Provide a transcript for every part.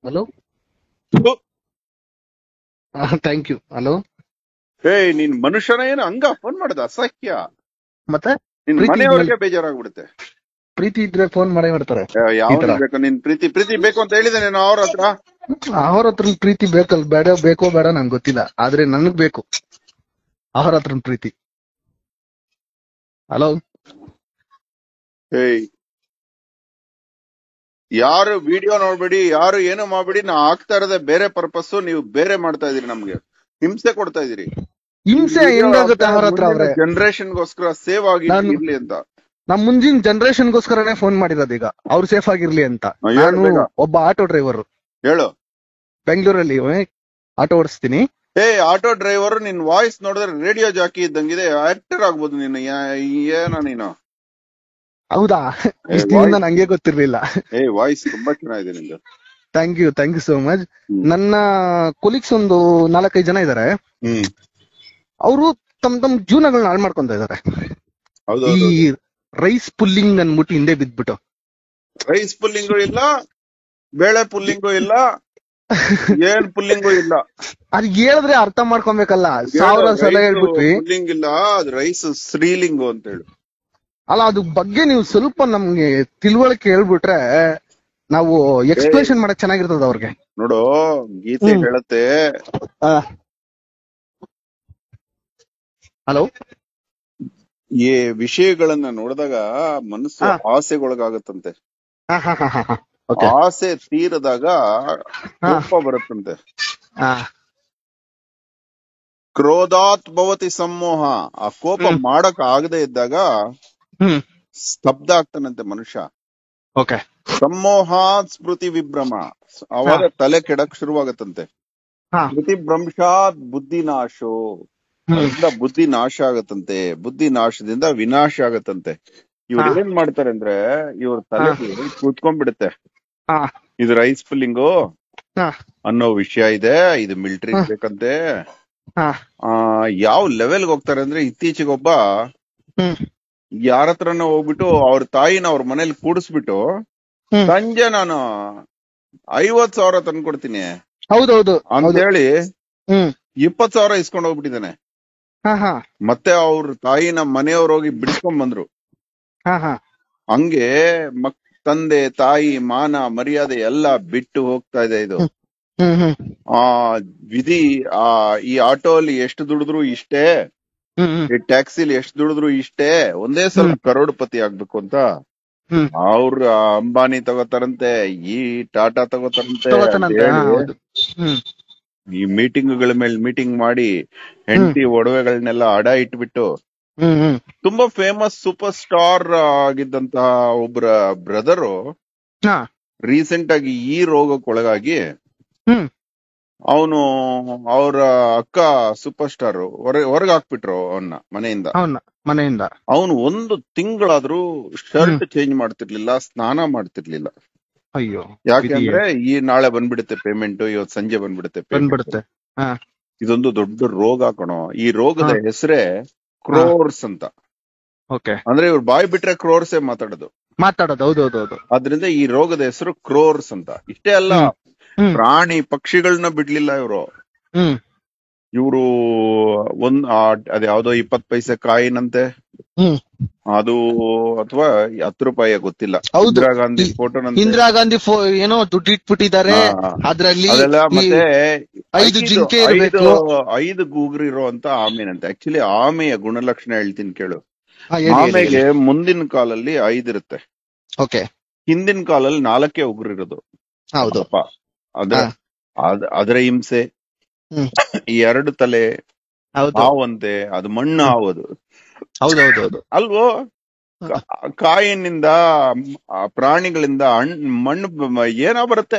Hello thank you hello ಏಯ್ ನೀನ್ ಮನುಷ್ಯನ ಏನು ಹಂಗ ಫೋನ್ ಮಾಡದ ಅಸಹ್ಯ ಮತ್ತೆ ನಿನ್ ಪ್ರೀತಿ ಮನೆಯವ್ರಿಗೆ ಬೇಜಾರಾಗ್ಬಿಡುತ್ತೆ ಪ್ರೀತಿ ಇದ್ರೆ ಫೋನ್ ಮಾಡೇ ಮಾಡ್ತಾರೆ ಯಾವ ಈ ತರ. ಬೇಕು ನಿನ್ ಪ್ರೀತಿ ಪ್ರೀತಿ ಬೇಕು ಅಂತ ಹೇಳಿದೆ ನಾನು ಅವ್ರ ಹತ್ರ ಅವ್ರ ಹತ್ರ ಪ್ರೀತಿ ಬೇಕಲ್ ಬೇಡ ಬೇಕೋ ಬೇಡ ನಂಗೆ ಗೊತ್ತಿಲ್ಲ ಆದ್ರೆ ನನಗ್ ಬೇಕು ಅವ್ರ ಹತ್ರ ಪ್ರೀತಿ ಹಲೋ ಏಯ್ ಯಾರು ವಿಡಿಯೋ ನೋಡ್ಬೇಡಿ ಯಾರು ಏನು ಮಾಡ್ಬೇಡಿ ನಾ ಆಗ್ತಾ ಇರೋದೇ ಬೇರೆ ಪರ್ಪಸ್ ನೀವು ಬೇರೆ ಮಾಡ್ತಾ ಇದೀರಿ ನಮ್ಗೆ ಹಿಂಸೆ ಕೊಡ್ತಾ ಇದೀರಿ ಹಿಂಸೆ ಹೆಂಗಾಗುತ್ತೆ ಅವ್ರ ಹತ್ರ ಅವ್ರೆ ಜನರೇಷನ್ ಗೋಸ್ಕರ ಸೇವ್ ಆಗಿ ನಾನು- ಇರ್ಲಿ ಅಂತ ನಮ್ ಮುಂದಿನ ಜನರೇಷನ್ ಗೋಸ್ಕರನೇ ಫೋನ್ ಮಾಡಿರೋದು ಈಗ ಅವ್ರು ಸೇಫ್ ಆಗಿರ್ಲಿ ಅಂತ ಹಾ, ಹೇಳು ನಾನು ಬೇಗ. ಒಬ್ಬ ಆಟೋ ಡ್ರೈವರ್ ಹೇಳು ಬೆಂಗಳೂರಲ್ಲಿ ಆಟೋ ಓಡಿಸ್ತೀನಿ ಏ ಆಟೋ ಡ್ರೈವರ್ ನಿನ್ ವಾಯ್ಸ್ ನೋಡಿದ್ರೆ ರೇಡಿಯೋ ಜಾಕಿ ಇದ್ದಂಗಿದೆ ಆಕ್ಟರ್ ಆಗ್ಬೋದು ನೀನು ಯಾ- ಏನ ನೀನು ಹೌದಾ ಏ, ಇಷ್ಟು ದಿನ voice- ನಂಗೆ ಗೊತ್ತಿರ್ಲಿಲ್ಲ ಏ ವಾಯ್ಸ್ ತುಂಬಾ ಚೆನ್ನಾಗಿದೆ ನಿಂದು thank you thank you so much hmm. ನನ್ನ ಕೊಲೀಗ್ಸ್ ಒಂದು ನಾಲ್ಕೈದು ಜನ ಇದಾರೆ ಹ್ಮ್ ಅವರು ತಮ್ ತಮ್ ಜೀವನಗಳನ್ನ ಹಾಳು ಮಾಡ್ಕೊಂತ ಇದಾರೆ ಹೌದು ಈ ರೈಸ್ ಪುಲ್ಲಿಂಗ್ ಅನ್ಬಿಟ್ಟು ಹಿಂದೆ ಬಿದ್ಬಿಟ್ಟು ರೈಸ್ ಪುಲ್ಲಿಂಗು ಇಲ್ಲ ಬೇಳೆ ಪುಲ್ಲಿಂಗು ಇಲ್ಲ ಏನ್ ಪುಲ್ಲಿಂಗು ಇಲ್ಲ ಅದ್ ಹೇಳಿದ್ರೆ ಅರ್ಥ ಮಾಡ್ಕೊಬೇಕಲ್ಲ ಸಾವಿರ ಸಲ ಹೇಳ್ಬಿಟ್ವಿ ಪುಲ್ಲಿಂಗ್ ಇಲ್ಲ ಅದು ರೈಸ್ ಸ್ತ್ರೀಲಿಂಗು ಅಂತ ಹೇಳು ಅಲ್ಲ ಅದ್ರ ಬಗ್ಗೆ ನೀವು ಸ್ವಲ್ಪ ನಮ್ಗೆ ತಿಳುವಳಿಕೆ ಹೇಳ್ಬಿಟ್ರೆ ನಾವು ಎಕ್ಸ್ಪ್ಲೇಷನ್ ಮಾಡಕ್ ಚೆನ್ನಾಗಿರ್ತದ ಅವ್ರಿಗೆ ನೋಡು ಗೀತೆ ಹ್ಮ್. ಹೇಳತ್ತೆ ಹಲೋ ಈ ವಿಷಯಗಳನ್ನ ನೋಡಿದಾಗ ಮನಸ್ಸು ಹಾ. ಆಸೆಗೊಳಗಾಗತ್ತಂತೆ ಹಾ ಹಾ ಹಾ ಹಾ ಓಕೆ ಆಸೆ ತೀರದಾಗ ಕೋಪ ಬರುತ್ತಂತೆ ಕ್ರೋಧಾತ್ ಭವತಿ ಸಮೋಹ ಆ ಕೋಪ ಹ್ಮ್. ಮಾಡಕ್ ಆಗದೆ ಇದ್ದಾಗ ಹ್ಮ್ ಸ್ತಬ್ಧ ಆಗ್ತಾನಂತೆ ಮನುಷ್ಯ ಓಕೆ ಸಮೋಹಾತ್ ಸ್ಮೃತಿ ವಿಭ್ರಮ ಅವಾಗ ತಲೆ ಕೆಡಕ್ ಶುರುವಾಗತ್ತಂತೆ ಹಾ ಸ್ಮೃತಿ ಭ್ರಂಶಾತ್ ಬುದ್ಧಿ ನಾಶೋ ಹ್ಮ್ ಅದರಿಂದ ಬುದ್ಧಿ ನಾಶ ಆಗತ್ತಂತೆ ಬುದ್ಧಿ ನಾಶದಿಂದ ವಿನಾಶ ಆಗತ್ತಂತೆ ಇವ್ರು ಹಾ. ಏನ್ ಮಾಡ್ತಾರೆ ಅಂದ್ರೆ ಇವ್ರ ತಲೆ ಕೂತ್ಕೊಂಡ್ಬಿಡುತ್ತೆ ಹಾ ಇದು ರೈಸ್ ಫುಲ್ಲಿಂಗು ಹಾ ಅನ್ನೋ ವಿಷಯ ಇದೆ ಇದು ಮಿಲಿಟರಿ ಹಾ. ಬೇಕಂತೆ ಹಾ ಆ ಯಾವ ಲೆವೆಲ್ಗೆ ಹೋಗ್ತಾರೆ ಅಂದ್ರೆ ಇತ್ತೀಚೆಗೆ ಒಬ್ಬ ಹ್ಮ್ ಯಾರ ಹತ್ರನೋ ಹೋಗ್ಬಿಟ್ಟು ಅವ್ರ ತಾಯಿನ ಅವ್ರ ಮನೇಲಿ ಕೂಡಿಸ್ಬಿಟ್ಟು ಹ್ಮ್. ಸಂಜೆ ನಾನು ಐವತ್ ಸಾವಿರ ತಂದ್ಕೊಡ್ತೀನಿ ಹೌದೌದು ಅಂತ ಹೌದು ಹೇಳಿ ಹ್ಮ್ ಇಪ್ಪತ್ ಸಾವಿರ ಇಸ್ಕೊಂಡ್ ಹೋಗ್ಬಿಟ್ಟಿದ್ದಾನೆ ಹಾ ಹಾ ಮತ್ತೆ ಅವ್ರ ತಾಯಿನ ಮನೆಯವ್ರು ಹೋಗಿ ಬಿಡಿಸ್ಕೊಂಡ್ ಬಂದ್ರು ಹಾ ಹಾ ಹಂಗೆ ಮಕ್ ತಂದೆ ತಾಯಿ ಮಾನ ಮರ್ಯಾದೆ ಎಲ್ಲ ಬಿಟ್ಟು ಹೋಗ್ತಾ ಇದೆ ಇದು ಹ್ಮ್ ಹ್ಮ್ ಆ ವಿಧಿ ಆ ಈ ಆಟೋ ಅಲ್ಲಿ ಎಷ್ಟು ದುಡಿದ್ರು ಇಷ್ಟೇ ಹ್ಮ್ ಹ್ಮ್ ಈ ಟ್ಯಾಕ್ಸಿಲಿ ಎಷ್ಟು ದುಡಿದ್ರು ಇಷ್ಟೇ ಒಂದೇ ಸಲ ಕರೋಡ್ಪತಿ ಆಗ್ಬೇಕು ಅಂತ ಹ್ಮ್ ಅವ್ರ ಅಂಬಾನಿ ತಗೋತಾರಂತೆ ಈ ಟಾಟಾ ತಗೋತಾರಂತೆ ಅಂತ ತಗೋತಾನಂತೆ ಹಾ, ಹೇಳಿ ಹೌದು ಹ್ಮ್ ಈ ಮೀಟಿಂಗ್ಗಳ ಮೇಲೆ ಮೀಟಿಂಗ್ ಮಾಡಿ ಹೆಂಡತಿ ಒಡವೆಗಳನ್ನೆಲ್ಲ ಅಡ ಇಟ್ಬಿಟ್ಟು ಹ್ಮ್ ಹ್ಮ್ ತುಂಬಾ ಫೇಮಸ್ ಸೂಪರ್ ಸ್ಟಾರ್ ಆಗಿದ್ದಂತಹ ಒಬ್ರ ಬ್ರದರು ಹಾ ರೀಸೆಂಟ್ ಆಗಿ ಈ ರೋಗಕ್ಕೊಳಗಾಗಿ ಹ್ಮ್ ಅವನು ಅವರ ಅಕ್ಕ ಸೂಪರ್ ಸ್ಟಾರ್ ಹೊರಗೆ ಹಾಕ್ಬಿಟ್ರು ಅವನ್ನ ಮನೆಯಿಂದ ಅವನ್ನ ಮನೆಯಿಂದ ಅವನು ಒಂದು ತಿಂಗಳಾದ್ರೂ ಶರ್ಟ್ ಚೇಂಜ್ ಮಾಡ್ತಿರ್ಲಿಲ್ಲ ಸ್ನಾನ ಮಾಡ್ತಿರ್ಲಿಲ್ಲ ಅಯ್ಯೋ ಯಾಕೆಂದ್ರೆ ಈ ನಾಳೆ ಬಂದ್ಬಿಡುತ್ತೆ ಪೇಮೆಂಟ್ ಇವತ್ ಸಂಜೆ ಬಂದ್ಬಿಡುತ್ತೆ payment. ಬಂದ್ಬಿಡುತ್ತೆ ಹಾ ಇದೊಂದು ದೊಡ್ಡ ರೋಗ ಕಣೋ ಈ ರೋಗದ ಹಾ. ಹೆಸರೇ ಕ್ರೋರ್ಸ್ ಅಂತ ಓಕೆ ಅಂದ್ರೆ ಇವ್ರು ಬಾಯ್ ಬಿಟ್ರೆ ಕ್ರೋರ್ಸೇ ಮಾತಾಡೋದು ಮಾತಾಡೋದು ಹೌದು ಹೌದು ಹೌದು ಅದ್ರಿಂದ ಈ ರೋಗದ ಹೆಸರು ಕ್ರೋರ್ಸ್ ಅಂತ ಇಷ್ಟೇ ಅಲ್ಲ ಹ್ಮ್ ಪ್ರಾಣಿ ಪಕ್ಷಿಗಳನ್ನ ಬಿಡ್ಲಿಲ್ಲ ಇವರು ಹ್ಮ್ ಇವರು ಒಂದ್ ಆ- ಅದ್ಯಾವ್ದೋ ಇಪ್ಪತ್ ಪೈಸೆ ಕಾಯಿನಂತೆ ಹ್ಮ್ ಅದು ಅಥವಾ ಹತ್ತು ರೂಪಾಯಿ ಗೊತ್ತಿಲ್ಲ ಹೌದು. ಇಂದಿರಾ ಗಾಂಧಿ ಈ- ಫೋಟೋನಂತೆ ಇಂದಿರಾ ಗಾಂಧಿ ಫೋ ಏನೋ ದುಡ್ಡು ಇಟ್ಬಿಟ್ಟಿದ್ದಾರೆ ಹಾ. ಅದ್ರಲ್ಲಿ ಅದೆಲ್ಲ ಈ- ಮತ್ತೆ ಐದು ಜಿಂಕೆ ಐದು ಇರ್ಬೇಕು. ಐದು ಗೂಗ್ರು ಇರುವಂತ ಆಮೆನಂತೆ ಆಕ್ಚುಲಿ ಆಮೆಯ ಗುಣಲಕ್ಷಣ ಹೇಳ್ತೀನಿ ಕೇಳು ಹಾ, ಹೇಳಿ, ಹೇಳಿ, ಆಮೆಗೆ ಹೇಳಿ. ಮುಂದಿನ ಕಾಲಲ್ಲಿ ಐದಿರುತ್ತೆ ಓಕೆ ಹಿಂದಿನ ಕಾಲಲ್ಲಿ ನಾಲ್ಕೇ ಉಗುರು ಇರೋದು ಹೌದು ಅಪ್ಪ ಅದ್ರ ಹಾ. ಅದ್- ಅದರ ಹಿಂಸೆ ಹ್ಮ್. ಈ ಎರಡು ತಲೆ ಹೌದು ಹಾವಂತೆ ಅದು ಮಣ್ಣು ಹಾವದು ಹೌದು ಹೌದು ಹೌದು ಅಲ್ವೋ ಕಾ- ಕಾಯಿನಿಂದ ಆ ಪ್ರಾಣಿಗಳಿಂದ ಹಣ್ ಮಣ್ಣು ಬ- ಏನೋ ಬರುತ್ತೆ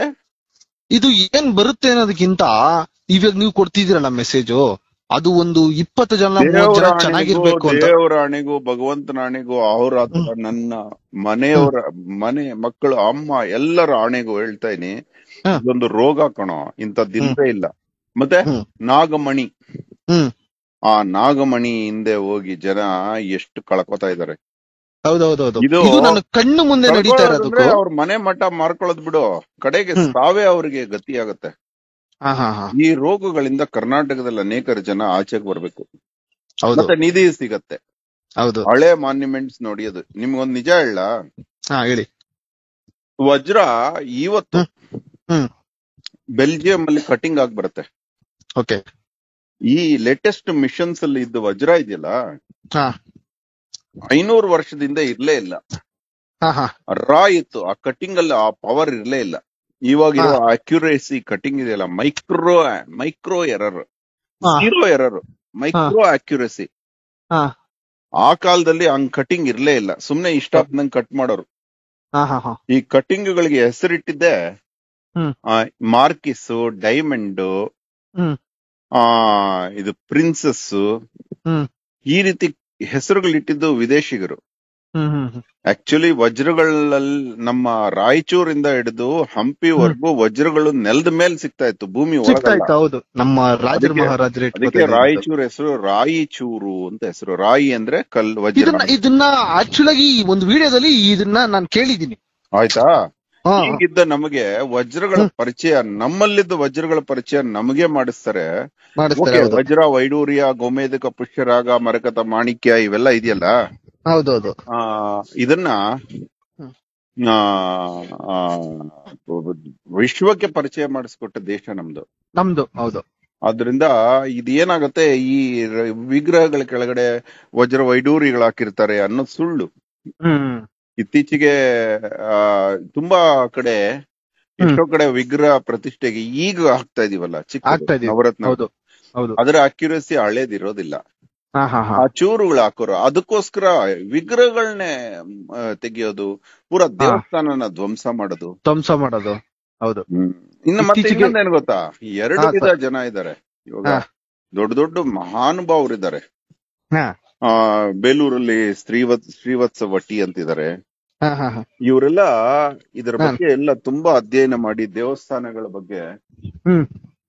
ಇದು ಏನ್ ಬರುತ್ತೆ ಅನ್ನೋದಕ್ಕಿಂತ ಇವಾಗ ನೀವು ಕೊಡ್ತಿದ್ದೀರಲ್ಲ ಮೆಸೇಜು ಅದು ಒಂದು ಇಪ್ಪತ್ತು ಜನ ಮೂವತ್ತು ದೇವರ ಜನ ಆಣೆಗೂ ಚೆನ್ನಾಗಿರ್ಬೇಕು ಅಂತ ದೇವರ ಆಣೆಗೂ ಭಗವಂತನ ಆಣೆಗೂ ಅವ್ರ ಹತ್ರ ನನ್ನ ಮನೆಯವರ ಮನೆ ಮಕ್ಕಳು ಅಮ್ಮ ಎಲ್ಲರ ಆಣೆಗೂ ಹೇಳ್ತಾ ಇದೀನಿ ಹಾ. ಇದೊಂದು ರೋಗ ಕಣೋ ಇಂಥದ್ದಿಲ್ವೇ ಇಲ್ಲ ಮತ್ತೆ ಹ್ಮ್. ನಾಗಮಣಿ ಹ್ಮ್ ಆ ನಾಗಮಣಿ ಹಿಂದೆ ಹೋಗಿ ಜನ ಎಷ್ಟು ಕಳ್ಕೊತಾ ಇದಾರೆ ಹೌದೌದೌದು ಇದು ಇದು ನನ್ನ ಕಣ್ಣು ಮುಂದೆ ನಡೀತಾ ಕಳ್ಕೊಳ್ಳೋದಂದ್ರೆ ಇರೋದಕ್ಕೂ ಅವ್ರ ಮನೆ ಮಠ ಮಾರ್ಕೊಳ್ಳೋದ್ ಬಿಡು ಕಡೆಗೆ ಹ್ಮ್. ಸಾವೇ ಅವ್ರಿಗೆ ಗತಿ ಆಗತ್ತೆ ಹಾ ಹಾ ಹಾ ಈ ರೋಗಗಳಿಂದ ಕರ್ನಾಟಕದಲ್ಲಿ ಅನೇಕ ಜನ ಆಚೆಗೆ ಬರ್ಬೇಕು ಹೌದು ಮತ್ತೆ ನಿಧಿ ಸಿಗತ್ತೆ ಹೌದು ಹಳೆ ಮಾನ್ಯುಮೆಂಟ್ಸ್ ನೋಡಿ ಅದು ನಿಮ್ಗೊಂದ್ ನಿಜ ಹೇಳ ಹಾ ಹೇಳಿ ವಜ್ರ ಇವತ್ತು ಹ್ಮ್. ಬೆಲ್ಜಿಯಂ ಅಲ್ಲಿ ಕಟಿಂಗ್ ಆಗಿ ಬರುತ್ತೆ ಓಕೆ ಈ ಲೇಟೆಸ್ಟ್ ಮಿಷನ್ಸ್ ಅಲ್ಲಿ ಇದ್ದ ವಜ್ರ ಇದೆಯಲ್ಲ ಹಾ ಐನೂರು ವರ್ಷದಿಂದ ಇರ್ಲೇ ಇಲ್ಲ ಹಾ ಹಾ ರಾ ಇತ್ತು ಆ ಕಟಿಂಗ್ ಅಲ್ಲಿ ಆ ಪವರ್ ಇರ್ಲೇ ಇಲ್ಲ ಇವಾಗ ಇರೋ ಅಕ್ಯುರೇಸಿ ಕಟಿಂಗ್ ಇದೆಯಲ್ಲ ಮೈಕ್ರೋ ಮೈಕ್ರೋ ಎರರ್ ಹಾ. ಜೀರೋ ಎರರ್ ಮೈಕ್ರೋ ಅಕ್ಯುರೇಸಿ ಹಾ. ಆ ಕಾಲದಲ್ಲಿ ಹಂಗ್ ಕಟಿಂಗ್ ಇರ್ಲೇ ಇಲ್ಲ ಸುಮ್ನೆ ಇಷ್ಟ ನಂಗೆ ಕಟ್ ಮಾಡೋರು ಹಾ ಹಾ ಹಾ ಈ ಕಟಿಂಗ್ ಗಳಿಗೆ ಹೆಸರಿಟ್ಟಿದ್ದೆ ಹ್ಮ್. ಮಾರ್ಕಿಸ್ ಡೈಮಂಡ್ ಹ್ಮ್. ಆ ಇದು ಪ್ರಿನ್ಸಸ್ ಹ್ಮ್. ಈ ರೀತಿ ಹೆಸರುಗಳಿಟ್ಟಿದ್ದು ವಿದೇಶಿಗರು ಹ್ಮ್ ಹ್ಮ್ ಹ್ಮ್ ಆಕ್ಚುಲಿ ವಜ್ರಗಳಲ್ಲಿ ನಮ್ಮ ರಾಯಚೂರಿಂದ ಹಿಡಿದು ಹಂಪಿವರೆಗೂ ವಜ್ರಗಳು ನೆಲದ ಮೇಲೆ ಸಿಗ್ತಾ ಇತ್ತು ಭೂಮಿ ಸಿಗ್ತಾ ಒಳಗಲ್ಲ ಇತ್ತು ಹೌದು ನಮ್ಮ ರಾಜರ ಅದಕ್ಕೆ- ಮಹಾರಾಜರು ಅದಕ್ಕೆ ಇಟ್ಕೊತಾ ರಾಯಚೂರು ಹೆಸರು ರಾಯಿಚೂರು ಅಂತ ಹೆಸರು ರಾಯಿ ಅಂದ್ರೆ ಕಲ್ ವಜ್ರ ಇದನ್ನ ಇದನ್ನ ಆಕ್ಚುಲ್ ಆಗಿ ಈ ಒಂದು ವಿಡಿಯೋದಲ್ಲಿ ಇದನ್ನ ನಾನು ಕೇಳಿದೀನಿ ಆಯ್ತಾ ಹಾ ಈಗಿದ್ದ ನಮಗೆ ವಜ್ರಗಳ ಪರಿಚಯ ನಮ್ಮಲ್ಲಿದ್ದ ವಜ್ರಗಳ ಪರಿಚಯ ನಮಗೆ ಮಾಡಿಸ್ತಾರೆ ಮಾಡಿಸ್ತಾರೆ ಓಕೆ ಹೌದು ವಜ್ರ ವೈಡೂರ್ಯ ಗೋಮೇಧಕ ಪುಷ್ಯರಾಗ ಮರಕತ ಮಾಣಿಕ್ಯ ಇವೆಲ್ಲ ಇದೆಯಲ್ಲ ಹೌದೌದು ಆ ಇದನ್ನ ಹ್ಮ್. ಆ, ಆ, ವಿಶ್ವಕ್ಕೆ ಪರಿಚಯ ಮಾಡಿಸ್ಕೊಟ್ಟ ದೇಶ ನಮ್ದು ನಮ್ದು ಹೌದು ಆದ್ರಿಂದ ಇದೇನಾಗತ್ತೆ ಈ ರ- ವಿಗ್ರಹಗಳ ಕೆಳಗಡೆ ವಜ್ರ ವೈಡೂರಿಗಳು ಹಾಕಿರ್ತಾರೆ ಅನ್ನೋದು ಸುಳ್ಳು ಹ್ಮ್ ಇತ್ತೀಚೆಗೆ ಆ ತುಂಬಾ ಕಡೆ ಎಷ್ಟೋ ಕಡೆ ವಿಗ್ರಹ ಪ್ರತಿಷ್ಠೆಗೆ ಈಗ ಹಾಕ್ತಾ ಇದೀವಲ್ಲ ಚಿಕ್ಕ ಆಗ್ತಾ ಇದೀವಿ. ನವರತ್ನ ಹೌದು ಹೌದು ಅದರ ಅಕ್ಯುರಸಿ ಹಳೇದಿರೋದಿಲ್ಲ ಹಾ ಹಾ ಹಾ ಆ ಚೂರುಗಳು ಹಾಕೋರು ಅದಕ್ಕೋಸ್ಕರ ವಿಗ್ರಹಗಳನ್ನೇ ಆ, ತೆಗಿಯೋದು ಪೂರಾ ದೇವಸ್ಥಾನನ ಧ್ವಂಸ ಮಾಡೋದು ಧ್ವಂಸ ಮಾಡೋದು ಹೌದು ಇನ್ನು ಮತ್ತೆ ಇತ್ತೀಚೆಗೆ- ಇನ್ನೊಂದ್ ಏನ್ ಗೊತ್ತಾ ಎರಡು ಹಾ, ವಿಧ ಜನ ಇದ್ದಾರೆ ಇವಾಗ ಹಾ. ದೊಡ್ಡ ದೊಡ್ಡ ಮಹಾನುಭಾವರು ಇದ್ದಾರೆ ಹಾ ಆ ಬೇಲೂರಲ್ಲಿ ಶ್ರೀವತ್ ಶ್ರೀವತ್ಸ ವಟಿ ಅಂತಿದ್ದಾರೆ ಹಾ ಹಾ ಹಾ ಇವರೆಲ್ಲ ಇದರ ಹಾ. ಬಗ್ಗೆ ಎಲ್ಲ ತುಂಬಾ ಅಧ್ಯಯನ ಮಾಡಿ ದೇವಸ್ಥಾನಗಳ ಬಗ್ಗೆ ಹ್ಮ್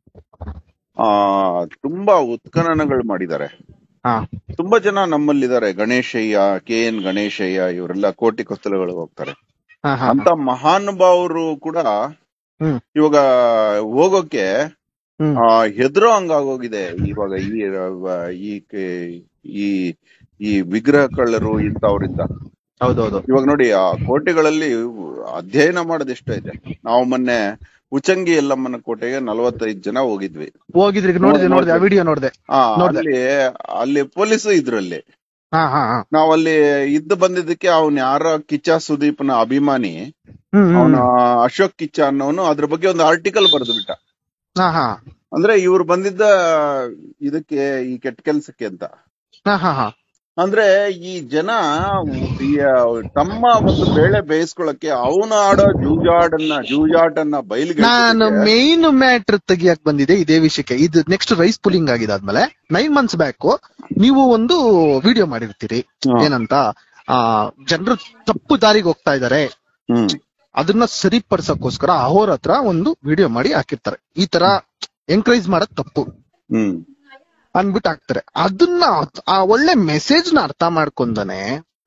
ಆ ತುಂಬಾ ಉತ್ಖನನಗಳು ಮಾಡಿದ್ದಾರೆ ಹಾ ತುಂಬಾ ಜನ ನಮ್ಮಲ್ಲಿದ್ದಾರೆ ಗಣೇಶಯ್ಯ ಕೆ ಎನ್ ಗಣೇಶಯ್ಯ ಇವರೆಲ್ಲ ಕೋಟಿ ಕೊತ್ತಲಗಳು ಹೋಗ್ತಾರೆ ಹಾ ಹಾ ಅಂತ ಮಹಾನುಭಾವರು ಕೂಡ ಹ್ಮ್. ಇವಾಗ ಹೋಗೋಕೆ ಹ್ಮ್ ಆ ಹೆದರೋ ಹಂಗಾಗೋಗಿದೆ ಇವಾಗ ಈ ಆ, ಈ ಕೆ- ಈ ಈ ವಿಗ್ರಹ ಕಳ್ಳರು ಇಂಥವ್ರಿಂದ ಹೌದೌದು ಇವಾಗ ನೋಡಿ ಆ ಕೋಟೆಗಳಲ್ಲಿ ಅಧ್ಯಯನ ಮಾಡೋದು ಎಷ್ಟೋ ಇದೆ ನಾವು ಮೊನ್ನೆ ಉಚಂಗಿ ಯಲ್ಲಮ್ಮನ ಕೋಟೆಗೆ ನಲವತ್ತೈದು ಜನ ಹೋಗಿದ್ವಿ ಹೋಗಿದ್ರಿ ನೋಡಿದೆ ನೋಡಿದೆ ಆ ವಿಡಿಯೋ ನೋಡಿದೆ ಆ ನೋಡ್ದೆ. ಅಲ್ಲಿ ಅಲ್ಲಿ ಪೊಲೀಸು ಇದ್ರಲ್ಲಿ ಹಾ ಹಾ ಹಾ ನಾವ್ ಅಲ್ಲಿ ಇದ್ದು ಬಂದಿದ್ದಕ್ಕೆ ಅವ್ನ್ ಯಾರ ಕಿಚ್ಚ ಸುದೀಪ್ನ ಅಭಿಮಾನಿ ಹ್ಮ್ ಹ್ಮ್ ಅವನ ಅಶೋಕ್ ಕಿಚ್ಚ ಅನ್ನೋನು ಅದ್ರ ಬಗ್ಗೆ ಒಂದು ಆರ್ಟಿಕಲ್ ಬರೆದು ಬಿಟ್ಟ ಹಾ ಹಾ ಅಂದ್ರೆ ಇವ್ರು ಬಂದಿದ್ದ ಇದಕ್ಕೆ ಈ ಕೆಟ್ಟ ಕೆಲ್ಸಕ್ಕೆ ಅಂತ ಹಾ ಹಾ ಹಾ ಅಂದ್ರೆ ಈ ಜನ ಈ ತಮ್ಮ ಒಂದು ಬೇಳೆ ಬೇಯಿಸ್ಕೊಳಕ್ಕೆ ಅವನ ಆಡೋ ಜೂಜಾಡನ್ನ ಜೂಜಾಟನ್ನ ಬಯಲಿಗೆ ನಾನು ಮೇನ್ ಮ್ಯಾಟ್ರ್ ತೆಗಿಯಕ್ ಬಂದಿದೆ ಇದೇ ವಿಷಯಕ್ಕೆ ಇದು ನೆಕ್ಸ್ಟ್ ರೈಸ್ ಪುಲಿಂಗ್ ಆಗಿದಾದ್ಮೇಲೆ ನೈನ್ ಮಂತ್ಸ್ ಬ್ಯಾಕ್ ನೀವು ಒಂದು ವಿಡಿಯೋ ಮಾಡಿರ್ತೀರಿ ಹಾ. ಏನಂತ ಆ ಜನರು ತಪ್ಪು ದಾರಿಗೆ ಹೋಗ್ತಾ ಇದಾರೆ ಹ್ಮ್ ಅದನ್ನ ಸರಿಪಡಿಸಕ್ಕೋಸ್ಕರ ಅವ್ರ ಹತ್ರ ಒಂದು ವಿಡಿಯೋ ಮಾಡಿ ಹಾಕಿರ್ತಾರೆ ಈ ತರ ಎಂಕರೇಜ್ ಮಾಡೋದ್ ತಪ್ಪು ಹ್ಮ್ ಅನ್ಬಿಟ್ಟು ಹಾಕ್ತಾರೆ ಅದನ್ನ ಆ ಒಳ್ಳೆ ಮೆಸೇಜ್ ನ ಅರ್ಥ ಮಾಡ್ಕೊಂಡನೆ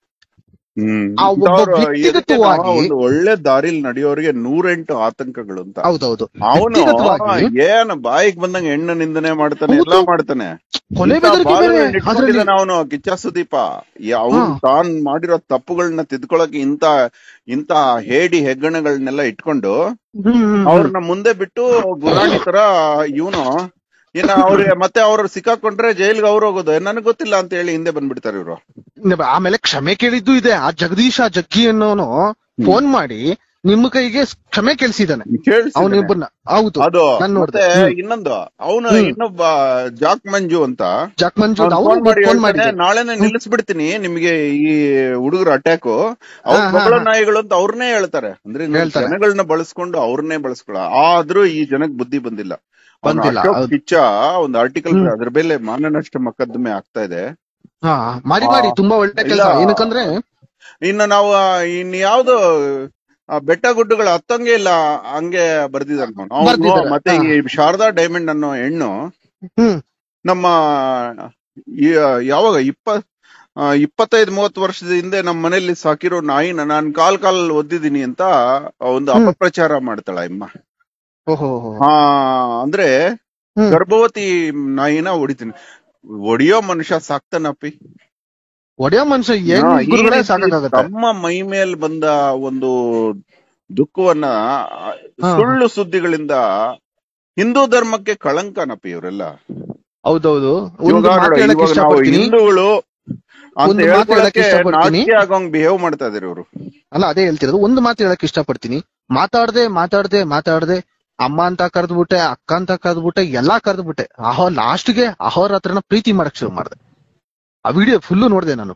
ಹ್ಮ್ ಆ ಒಬ್ಬ ಇಂಥವ್ರು ವ್ಯಕ್ತಿಗತವಾಗಿ- ಇದಕ್ಕೆ ನಾವು ಒಂದು ಒಳ್ಳೆ ದಾರಿಲಿ ನಡೆಯೋರಿಗೆ ನೂರೆಂಟು ಆತಂಕಗಳು ಅಂತ ಹೌದೌದು ಅವನು ವ್ಯಕ್ತಿಗತವಾಗಿ ಏನ್ ಬಾಯಿಗೆ ಬಂದಂಗ ಹೆಣ್ಣು ನಿಂದನೆ ಮಾಡ್ತಾನೆ ಹೌದು. ಎಲ್ಲಾ ಮಾಡ್ತಾನೆ ಕೊಲೆ ಇಂಥ ಬೆದರಿಕೆ ಬೇರೆ ಬಾಲಗಳನ್ನ ಅದ್ರಲ್ಲಿ ಇಟ್ಕೊಂಡಿದ್ದಾನೆ ಅವನು ಕಿಚ್ಚ ಸುದೀಪ ಅವನು ಹಾ. ತಾನ್ ಮಾಡಿರೋ ತಪ್ಪುಗಳನ್ನ ತಿದ್ಕೊಳಕ್ಕೆ ಇಂತ ಇಂತ ಹೇಡಿ ಹೆಗ್ಗಣಗಳನ್ನೆಲ್ಲ ಇಟ್ಕೊಂಡು ಹ್ಮ್, ಹ್ಮ್, ಹ್ಮ್. ಅವ್ರನ್ನ ಮುಂದೆ ಬಿಟ್ಟು ಗುರಾಣಿ ತರ ಇವನು ಇನ್ನ ಅವ್ರಿಗೆ ಮತ್ತೆ ಅವ್ರು ಸಿಕ್ಕಾಕೊಂಡ್ರೆ ಜೈಲ್ಗೆ ಅವ್ರು ಹೋಗೋದು ನನಗ್ ಗೊತ್ತಿಲ್ಲ ಅಂತ ಹೇಳಿ ಹಿಂದೆ ಬಂದ್ಬಿಡ್ತಾರೆ ಇವ್ರು ಆಮೇಲೆ ಕ್ಷಮೆ ಕೇಳಿದ್ದು ಇದೆ ಆ ಜಗದೀಶ ಜಗ್ಗಿ ಅನ್ನೋನು ಫೋನ್ ಮಾಡಿ ನಿಮ್ಮ ಕೈಗೆ ಕ್ಷಮೆ ಕೇಳಿಸಿದಾನೆ ಕೇಳಿಸಿ ಅವನಿಬ್ಬರನ್ನ ಹೌದು ಅದು ನಾನ್ ನೋಡ್ದೆ. ಮತ್ತೆ ಹ್ಮ್. ಇನ್ನೊಂದು ಅವನು ಹ್ಮ್. ಇನ್ನೊಬ್ಬ ಜಾಕ್ ಮಂಜು ಅಂತ ಜಾಕ್ ಮಂಜು ಅವ್ನು ಅವನು ಫೋನ್ ಮಾಡಿ ಫೋನ್ ಹೇಳ್ತಾನೆ, ಮಾಡಿದ್ದೆ ನಾಳೆನೆ ನಿಲ್ಲಿಸ್ಬಿಡ್ತೀನಿ ನಿಮ್ಗೆ ಈ ಹುಡುಗರ ಅಟ್ಯಾಕ್ ಅವ್ರ ಹಾ, ಹಾ, ಬಗಳ ಹಾ. ನಾಯಿಗಳು ಅಂತ ಅವ್ರನ್ನೇ ಹೇಳ್ತಾರೆ ಅಂದ್ರೆ ಇನ್ನು ಹೇಳ್ತಾರೆ. ಜನಗಳನ್ನ ಬಳಸ್ಕೊಂಡು ಅವ್ರನ್ನೇ ಬಳಸ್ಕೊಳ ಆದ್ರೂ ಈ ಜನಕ್ ಬುದ್ಧಿ ಬಂದಿಲ್ಲ ಅವ್ನು ಬಂದಿಲ್ಲ, ಅಶೋಕ್ ಹೌದು. ಕಿಚ್ಚ ಒಂದು ಆರ್ಟಿಕಲ್ ಹ್ಮ್. ಅದ್ರ ಮೇಲೆ ಮಾನನಷ್ಟ ಮೊಕದ್ದಮೆ ಆಗ್ತಾ ಇದೆ ಹಾ ಮಾಡಿ ಮಾಡಿ ತುಂಬಾ ಒಳ್ಳೆ ಕೆಲಸ ಇಲ್ಲ. ಏನಕ್ಕಂದ್ರೆ ಇನ್ನು ನಾವು ಆ, ಇನ್ ಯಾವ್ದು ಆ, ಬೆಟ್ಟ ಗುಡ್ಡಗಳು ಹತ್ತಂಗೆ ಇಲ್ಲ ಹಂಗೆ ಬರ್ದಿದ್ದಾರೆ ಅವ್ನು. ಅವ್ನು ಬರ್ದಿದ್ದಾರೆ, ಮತ್ತೆ ಹಾ. ಈ ಶಾರದಾ ಡೈಮಂಡ್ ಅನ್ನೋ ಹೆಣ್ಣು ಹ್ಮ್ ನಮ್ಮ ಈ- ಯಾವಾಗ ಇಪ್ಪ ಇಪ್ಪತ್ತೈದು ಮೂವತ್ತು ವರ್ಷದ ಹಿಂದೆ ನಮ್ಮ ಮನೆಯಲ್ಲಿ ಸಾಕಿರೋ ನಾಯಿನ ನಾನ್ ಕಾಲ್ ಕಾಲ್ ಒದ್ದಿದ್ದೀನಿ ಅಂತ ಒಂದು ಹ್ಮ್. ಅಪಪ್ರಚಾರ ಮಾಡ್ತಾಳ ಅಮ್ಮ ಓಹೋ ಹಾ ಅಂದ್ರೆ ಹ್ಮ್. ಗರ್ಭವತಿ ನಾಯಿನ ಹೊಡಿತೀನಿ ಹೊಡಿಯೋ ಮನುಷ್ಯ ಸಾಕ್ತಾನಪ್ಪಿ ಒಡೆಯೋ ಮನುಷ್ಯ ಏನ್ ಹಾ, ಈ ಗುರುಗಳೇ ರೀತಿ ಸಾಕಾಗತ್ತೆ ತಮ್ಮ ಮೈ ಮೇಲ್ ಬಂದ ಒಂದು ದುಃಖವನ್ನ ಹಾ. ಸುಳ್ಳು ಸುದ್ದಿಗಳಿಂದ ಹಿಂದೂ ಧರ್ಮಕ್ಕೆ ಕಳಂಕನಪ್ಪಿ ಇವರೆಲ್ಲ ಹೌದೌದು ಒಂದು ಇವಾಗ ಮಾತು ನೋಡಿ, ಹೇಳಕ್ ಇವಾಗ ನಾವು ಇಷ್ಟಪಡ್ತೀನಿ ಹಿಂದೂಗಳು ಅಂತ ಒಂದು ಮಾತು ಹೇಳಕ್ ಹೇಳ್ಕೊಳಕ್ಕೆ ಇಷ್ಟಪಡ್ತೀನಿ. ನಾಚಿಕೆ ಆಗೋಂಗ್ ಬಿಹೇವ್ ಮಾಡ್ತಾ ಇದಾರೆ ಇವರು ಅಲ್ಲ ಅದೇ ಹೇಳ್ತಿರೋದು ಒಂದು ಮಾತು ಹೇಳಕ್ ಇಷ್ಟಪಡ್ತೀನಿ ಮಾತಾಡ್ದೆ ಮಾತಾಡ್ದೆ ಮಾತಾಡ್ದೆ ಅಮ್ಮ ಅಂತ ಕರೆದ್ಬಿಟ್ಟೆ ಅಕ್ಕ ಅಂತ ಕರೆದ್ಬಿಟ್ಟೆ ಎಲ್ಲಾ ಕರೆದ್ಬಿಟ್ಟೆ ಅಹೋ ಲಾಸ್ಟ್ಗೆ ಅಹೋರಾತ್ರನ ಪ್ರೀತಿ ಮಾಡಕ್ ಶುರು ಮಾಡ್ದೆ ಆ ವಿಡಿಯೋ ಫುಲ್ಲು ನೋಡ್ದೆ ನಾನು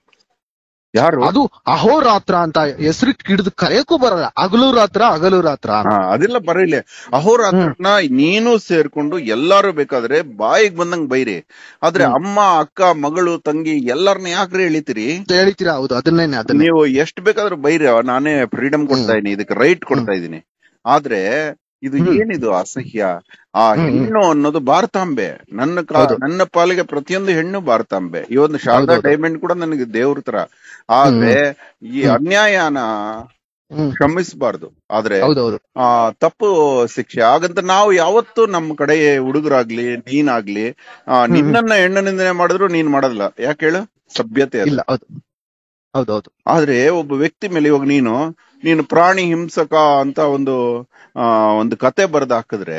ಯಾರು ಅದು ಅಹೋರಾತ್ರ ಅಂತ ಹೆಸರು ಹಿಡಿದು ಕರೆಯಕ್ಕೂ ಬರಲ್ಲ ಹಗಲು ರಾತ್ರ ಹಗಲು ರಾತ್ರ ಅಂತ. ಹಾ ಅದೆಲ್ಲ ಬರೀಲಿ ಅಹೋರಾತ್ರನ ನೀನು ಸೇರ್ಕೊಂಡು ಎಲ್ಲಾರು ಬೇಕಾದ್ರೆ ಬಾಯಿಗೆ ಬಂದಂಗ್ ಬೈರಿ ಆದ್ರೆ ಹ್ಮ್. ಅಮ್ಮ ಅಕ್ಕ ಮಗಳು ತಂಗಿ ಎಲ್ಲಾರನ್ನ ಯಾಕ್ರಿ ಎಳಿತೀರಿ ಅಂತ ಹೇಳ್ತೀರಾ ಹೌದು ಅದನ್ನೇನೆ ಅದನ್ನೇ ನೀವು ಎಷ್ಟ್ ಬೇಕಾದ್ರೂ ಬೈರಿ ನಾನೇ ಫ್ರೀಡಮ್ ಕೊಡ್ತಾ ಇದೀನಿ ಇದಕ್ಕೆ ರೈಟ್ ಕೊಡ್ತಾ ಇದೀನಿ ಆದ್ರೆ ಇದು ಹ್ಮ್. ಏನಿದು ಅಸಹ್ಯ ಆ ಹ್ಮ್, ಹ್ಮ್. ಹೆಣ್ಣು ಅನ್ನೋದು ಭಾರತಾಂಬೆ ನನ್ನ ಕಾ- ಹೌದು. ನನ್ನ ಪಾಲಿಗೆ ಪ್ರತಿಯೊಂದು ಹೆಣ್ಣು ಭಾರತಾಂಬೆ ಈ ಒಂದು ಶಾರದಾ ಹೌದೌದು. ಡೈಮಂಡ್ ಕೂಡ ನನಗೆ ದೇವ್ರ ತರ ಆದ್ರೆ ಈ ಹ್ಮ್. ಅನ್ಯಾಯನ ಹ್ಮ್ ಕ್ಷಮಿಸಬಾರ್ದು ಆದ್ರೆ ಹೌದೌದು ಆ ತಪ್ಪು ಶಿಕ್ಷೆ ಹಾಗಂತ ನಾವು ಯಾವತ್ತೂ ನಮ್ಮ ಕಡೆ ಹುಡುಗರಾಗ್ಲಿ ನೀನಾಗ್ಲಿ ಆ, ನಿನ್ನನ್ನ ಹೆಣ್ಣು ನಿಂದನೆ ಮಾಡಿದ್ರು ನೀನ್ ಮಾಡಲ್ಲ ಯಾಕೆ ಹೇಳು ಸಭ್ಯತೆ ಅದು. ಇಲ್ಲ ಹೌದು ಹೌದೌದು ಆದ್ರೆ ಒಬ್ಬ ವ್ಯಕ್ತಿ ಮೇಲೆ ಇವಾಗ ನೀನು ನೀನು ಪ್ರಾಣಿ ಹಿಂಸಕ ಅಂತ ಒಂದು ಆ ಒಂದು ಕತೆ ಬರೆದು ಹಾಕಿದ್ರೆ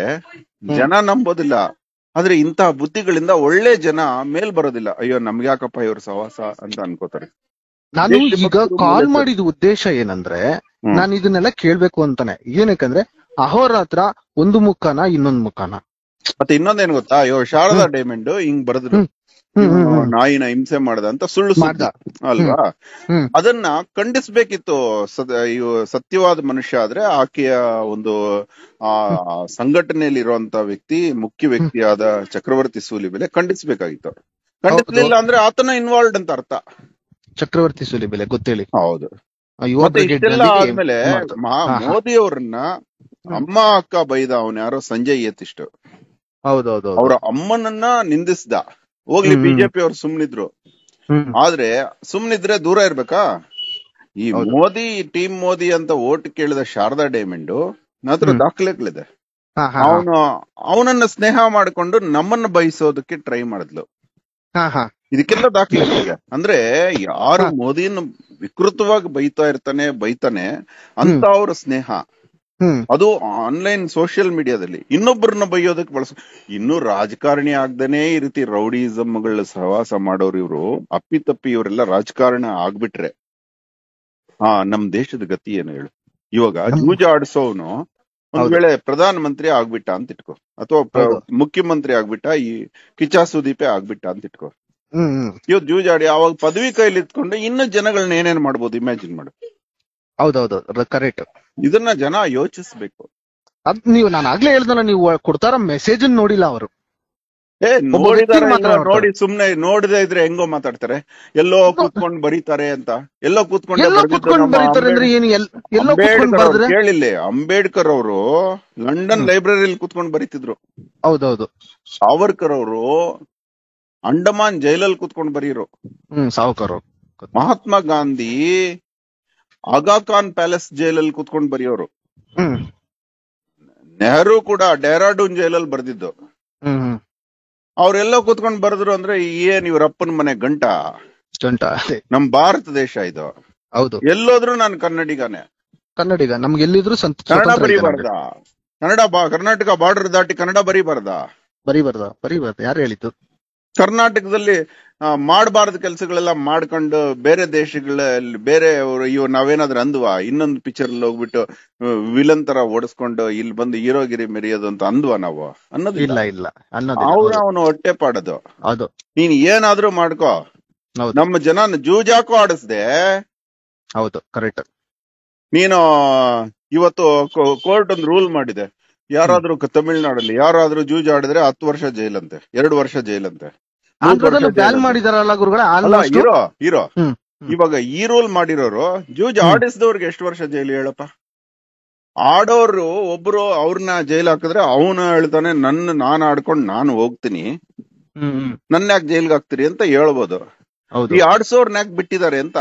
ಜನ ನಂಬೋದಿಲ್ಲ ಆದ್ರೆ ಇಂತಹ ಬುದ್ಧಿಗಳಿಂದ ಒಳ್ಳೆ ಜನ ಮೇಲ್ ಬರೋದಿಲ್ಲ ಅಯ್ಯೋ ನಮ್ಗೆ ಯಾಕಪ್ಪ ಇವ್ರ ಸವಾಸ ಅಂತ ಅನ್ಕೋತಾರೆ ನಾನು ದೇಶ ಈಗ ಭಕ್ತರು ಕಾಲ್ ಮೂಲಕ- ಮಾಡಿದ ಉದ್ದೇಶ ಏನಂದ್ರೆ ಹ್ಮ್. ನಾನು ಇದನ್ನೆಲ್ಲ ಕೇಳ್ಬೇಕು ಅಂತಾನೆ ಏನಕ್ಕಂದ್ರೆ ಅಹೋರಾತ್ರ ಒಂದು ಮುಖನ ಇನ್ನೊಂದ್ ಮುಖನ ಮತ್ತೆ ಇನ್ನೊಂದೇನ್ ಗೊತ್ತಾ ಅಯ್ಯೋ ಶಾರದಾ ಡೈಮಂಡ್ ಹಿಂಗ್ ಬರೆದ್ರು ಹ್ಮ್. ಹ್ಮ್ ಹ್ಮ್ ಹ್ಮ್. ನಾಯಿನ ಹಿಂಸೆ ಮಾಡ್ದ ಅಂತ ಸುಳ್ಳು ಮಾಡ್ದ. ಸುದ್ದಿ ಅಲ್ವಾ ಹ್ಮ್. ಅದನ್ನ ಖಂಡಿಸ್ಬೇಕಿತ್ತು ಸದ- ಇವು ಸತ್ಯವಾದ ಮನುಷ್ಯ ಆದ್ರೆ ಆಕೆಯ ಒಂದು ಆ ಸಂಘಟನೆಯಲ್ಲಿ ಇರುವಂತ ವ್ಯಕ್ತಿ ಮುಖ್ಯ ವ್ಯಕ್ತಿಯಾದ ಚಕ್ರವರ್ತಿ ಸೂಲಿಬೆಲೆ ಖಂಡಿಸ್ಬೇಕಾಗಿತ್ತು ಖಂಡಿಸ್ಲಿಲ್ಲ ಅಂದ್ರೆ ಆತನ ಇನ್ವಾಲ್ವ್ಡ್ ಅಂತ ಅರ್ಥ ಚಕ್ರವರ್ತಿ ಸುಲಿಬೆಲೆ ಗೊತ್ತೇಳಿ ಹೌದು ಆ ಯುವ ಮತ್ತೆ ಬ್ರಿಗೇಡ್ ಇಷ್ಟೆಲ್ಲ ನಲ್ಲಿ ಆದ್ಮೇಲೆ ಮಾಡ್ತಾರೆ. ಮಾ- ಹಾ, ಹಾ. ಮೋದಿ ಅವ್ರನ್ನ ಅಮ್ಮ ಅಕ್ಕ ಬೈದ ಅವನ್ ಯಾರೋ ಸಂಜಯ್ ಯತಿಷ್ಟು ಹೌದೌದು ಅವ್ರ ಅಮ್ಮನನ್ನ ನಿಂದಿಸ್ದ ಹೋಗ್ಲಿ ಹ್ಮ್. ಬಿಜೆಪಿ ಅವ್ರು ಸುಮ್ನಿದ್ರು ಹ್ಮ್ ಆದ್ರೆ ಸುಮ್ನಿದ್ರೆ ದೂರ ಇರ್ಬೇಕಾ ಈ ಹೌದು. ಮೋದಿ ಟೀಮ್ ಮೋದಿ ಅಂತ ಓಟ್ ಕೇಳಿದ ಶಾರದಾ ಡೈಮಂಡ್ ನತ್ರ ಹ್ಮ್. ದಾಖಲೆಗಳಿದೆ ಹಾ ಹಾ ಅವನು ಅವನನ್ನ ಸ್ನೇಹ ಮಾಡ್ಕೊಂಡು ನಮ್ಮನ್ನ ಬಯಸೋದಕ್ಕೆ ಟ್ರೈ ಮಾಡಿದ್ಲು ಹಾ ಹಾ ಇದಕ್ಕೆಲ್ಲ ದಾಖಲೆಗಳಿದೆ ಅಂದ್ರೆ ಯಾರು ಹಾ. ಮೋದಿನ ವಿಕೃತವಾಗಿ ಬೈತಾ ಇರ್ತಾನೆ ಬೈತಾನೆ ಅಂತ ಅವ್ರ ಸ್ನೇಹ ಹ್ಮ್ ಅದು ಆನ್ಲೈನ್ ಸೋಷಿಯಲ್ ಮೀಡಿಯಾದಲ್ಲಿ ಇನ್ನೊಬ್ಬರನ್ನ ಬೈಯೋದಕ್ಕೆ ಬಳಸ ಇನ್ನು ರಾಜಕಾರಣಿ ಆಗ್ದೇನೆ ಈ ರೀತಿ ರೌಡಿಸಮ್ಗಳ ಸಹವಾಸ ಮಾಡೋರು ಇವರು ಅಪ್ಪಿತಪ್ಪಿ ಇವರೆಲ್ಲ ರಾಜಕಾರಣ ಆಗ್ಬಿಟ್ರೆ ಹಾ ನಮ್ ದೇಶದ ಗತಿ ಏನು ಹೇಳು ಇವಾಗ ನಮ್- ಜೂಜಾಡ್ಸೋನು ಒಂದ್ ಹೌದು. ವೇಳೆ ಪ್ರಧಾನ ಮಂತ್ರಿ ಆಗ್ಬಿಟ್ಟ ಅಂತ ಇಟ್ಕೋ ಅಥವಾ ಪ್ರ- ಹೌದು. ಮುಖ್ಯಮಂತ್ರಿ ಆಗ್ಬಿಟ್ಟ ಈ ಕಿಚಾ ಸುದೀಪೆ ಆಗ್ಬಿಟ್ಟ ಅಂತ ಇಟ್ಕೋ ಹ್ಮ್ ಹ್ಮ್ ಇವತ್ತು ಜೂಜಾಡಿ ಅವಾಗ ಪದವಿ ಕೈಲಿ ಇಟ್ಕೊಂಡು ಇನ್ನು ಜನಗಳನ್ನ ಏನೇನ್ ಮಾಡ್ಬೋದು ಇಮ್ಯಾಜಿನ್ ಮಾಡು ಹೌದೌದು ಕರೆಕ್ಟ್ ಇದನ್ನ ಜನ ಯೋಚಿಸ್ಬೇಕು ಅದ್ ನೀವು ನಾನು ಆಗ್ಲೇ ಹೇಳ್ದಲ್ಲ ನೀವು ಕೊಡ್ತಾರ ಮೆಸೇಜ್ ನೋಡಿಲ್ಲ ಅವರು ಏ ಒಬ್ಬ ನೋಡಿದಾರೆ ವ್ಯಕ್ತಿನ ಮಾತ್ರ ಇಲ್ವಾ? ನೋಡ್ತಾರೆ. ನೋಡಿ ಸುಮ್ನೆ ನೋಡದೆ ಇದ್ರೆ ಹೆಂಗೋ ಮಾತಾಡ್ತಾರೆ ಎಲ್ಲೋ ಕೂತ್ಕೊಂಡ್ ಬರೀತಾರೆ ಅಂತ ಎಲ್ಲೋ ಕೂತ್ಕೊಂಡೆ ಎಲ್ಲ ಬರ್ದಿದ್ದು ಕುತ್ಕೊಂಡ್ ನಮ್ಮ ಬರೀತಾರೆ ಅಂದ್ರೆ ಏನು ಎಲ್- ಎಲ್ಲೋ ಕುತ್ಕೊಂಡ್ ಅಂಬೇಡ್ಕರ್ ಅವ್ರು ಬರ್ದ್ರೆ ಕೇಳಿಲ್ಲ ಅಂಬೇಡ್ಕರ್ ಅವರು ಲಂಡನ್ ಹ್ಮ್. ಲೈಬ್ರರಿಲಿ ಕೂತ್ಕೊಂಡ್ ಬರೀತಿದ್ರು ಹೌದೌದು ಸಾವರ್ಕರ್ ಅವರು ಅಂಡಮಾನ್ ಜೈಲಲ್ಲಿ ಕೂತ್ಕೊಂಡ್ ಬರೀರು ಹ್ಮ್ ಸಾವುಕಾರ ಮಹಾತ್ಮ ಗಾಂಧಿ ಆಗಾ ಖಾನ್ ಪ್ಯಾಲೇಸ್ ಜೈಲಲ್ಲಿ ಕೂತ್ಕೊಂಡ್ ಬರೆಯೋರು ಹ್ಮ್ ನೆಹರು ಕೂಡ ಡೆಹರಾಡೂನ್ ಜೈಲಲ್ಲಿ ಬರ್ದಿದ್ದು ಹ್ಮ್ ಹ್ಮ್ ಅವ್ರೆಲ್ಲ ಕೂತ್ಕೊಂಡ್ ಬರೆದ್ರು ಅಂದ್ರೆ ಏನ್ ಇವ್ರ ಅಪ್ಪನ ಮನೆ ಗಂಟ ಸ್ಟಂಟ ಅದೇ ನಮ್ ಭಾರತ ದೇಶ ಇದು ಹೌದು ಎಲ್ಲೋದ್ರು ನಾನು ಕನ್ನಡಿಗನೇ ಕನ್ನಡಿಗ ನಮ್ಗೆ ಎಲ್ಲಿದ್ರು ಸಂತ ಕನ್ನಡ ಸ್ವತಂತ್ರ ಇದೆ ನಮ್ಗೆ. ಬರೀಬಾರ್ದ ಕನ್ನಡ ಬಾ- ಕರ್ನಾಟಕ ಬಾರ್ಡರ್ ದಾಟಿ ಕನ್ನಡ ಬರೀಬಾರ್ದ ಬರೀಬಾರ್ದ ಬರೀಬಾರ್ದ ಯಾರು ಹೇಳಿದ್ದು ಕರ್ನಾಟಕದಲ್ಲಿ ಆ, ಮಾಡ್ಬಾರ್ದ ಕೆಲಸಗಳೆಲ್ಲ ಮಾಡ್ಕೊಂಡು ಬೇರೆ ದೇಶಗಳಲ್ಲಿ ಬೇರೆ ಅವ್ರು ಇವ್ ನಾವೇನಾದ್ರೂ ಅಂದ್ವಾ ಇನ್ನೊಂದು ಪಿಕ್ಚರ್ ಅಲ್ಲಿ ಹೋಗ್ಬಿಟ್ಟು ವಿಲನ್ ತರ ಓಡಿಸ್ಕೊಂಡು ಇಲ್ಲಿ ಬಂದು ಹೀರೋಗಿರಿ ಮೆರೆಯೋದು ಅಂತ ಅಂದ್ವಾ ನಾವು ಅನ್ನೋದಿಲ್ಲ ಇಲ್ಲ ಇಲ್ಲ ಅನ್ನೋದಿಲ್ಲ ಅವ್ರ ಹೌದು. ಅವನು ಹೊಟ್ಟೆ ಪಾಡೋದು ಹೌದು ನೀನ್ ಏನಾದ್ರೂ ಮಾಡ್ಕೋ ಹೌದು ನಮ್ಮ ಜನ ಜೂಜಾಕೋ ಆಡಿಸ್ದೆ ಹೌದು ಕರೆಕ್ಟ್ ನೀನು ಇವತ್ತು ಕೋರ್ಟ್ ಒಂದು ರೂಲ್ ಮಾಡಿದೆ ಯಾರಾದ್ರೂ ಕ- ತಮಿಳ್ನಾಡಲ್ಲಿ ಯಾರಾದ್ರೂ ಜೂಜಾಡಿದ್ರೆ ಹತ್ತು ವರ್ಷ ಜೈಲಂತೆ ಎರಡು ವರ್ಷ ಜೈಲಂತೆ ಮೂರ್ ಆಂಧ್ರದಲ್ಲೂ ವರ್ಷ ಬ್ಯಾನ್ ಜೈಲಂತೆ. ಮಾಡಿದಾರಲ್ಲ ಗುರುಗಳ ಅಲ್ಲ almost hero hero hmm hmm. ಇವಾಗ ಈ ರೂಲ್ ಮಾಡಿರೋರು ಜೂಜ್ ಹ್ಮ್. ಆಡಿಸಿದವ್ರಿಗೆ ಎಷ್ಟು ವರ್ಷ ಜೈಲು ಹೇಳಪ್ಪ ಆಡೋರು ಒಬ್ರು ಅವ್ರನ್ನ ಜೈಲ್ ಹಾಕಿದ್ರೆ ಅವನು ಹೇಳ್ತಾನೆ ನನ್ನ ನಾನ್ ಆಡ್ಕೊಂಡ್ ನಾನು ಹೋಗ್ತೀನಿ ಹ್ಮ್ ಹ್ಮ್ ನನ್ನ ಯಾಕೆ ಜೈಲ್ಗೆ ಹಾಕ್ತೀರಿ ಅಂತ ಹೇಳ್ಬೋದು ಹೌದು ಈ ಆಡ್ಸೋರ್ನ ಯಾಕೆ ಬಿಟ್ಟಿದ್ದಾರೆ ಅಂತ